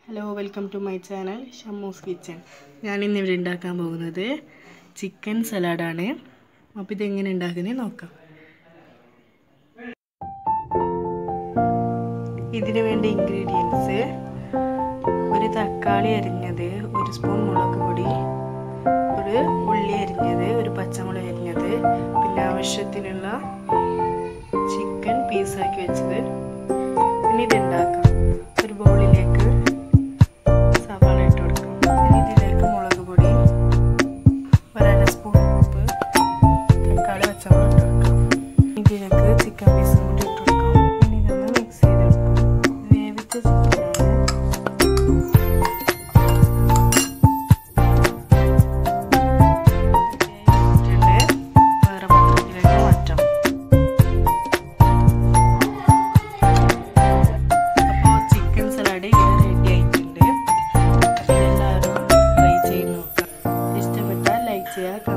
hello welcome to my channel Shammu's kitchen ഞാനിന്നിവിടെ ഉണ്ടാക്കാൻ പോകുന്നത് ചിക്കൻ സലാഡാണ് അപ്പോൾ ഇതെങ്ങനെ ഉണ്ടാക്കുന്നത് നോക്കാം ഇതിന് വേണ്ട ഇൻഗ്രീഡിയൻസ് ഒരു തക്കാളി അരിഞ്ഞത് ഒരു സ്പൂൺ മുളക് പൊടി ഒരു ഉള്ളി അരിഞ്ഞത് ഒരു പച്ചമുളക് അരിഞ്ഞത് പിന്നെ ആവശ്യത്തിനുള്ള ചിക്കൻ പീസാക്കി വെച്ചത് ഇനി ഇതുണ്ടാക്കാം ഒരു ബൗളിലേക്ക് സവാള ഇട്ട് കൊടുക്കാം ഇനി ഇതിലേക്ക് മുളക് പൊടി ഒരര സ്പൂൺ ഉപ്പ് തക്കാളി പച്ചമുളക് ഇട്ട് കൊടുക്കാം ഇതിലേക്ക് ചിക്കൻ പീസും കൂടി ഇട്ട് കൊടുക്കാം ഇനി ഇതൊന്ന് മിക്സ് ചെയ്തെടുക്കാം വേവിച്ച ചിക്കനാണ് വേറെ പാത്രത്തിലേക്ക് മാറ്റാം അപ്പോൾ ചിക്കൻ സലാഡ് ഇവിടെ റെഡി ആയിട്ടുണ്ട് അപ്പോൾ എല്ലാവരും ട്രൈ ചെയ്ത് നോക്കാം ഇഷ്ടപ്പെട്ടാൽ ലൈക്ക് ചെയ്യുക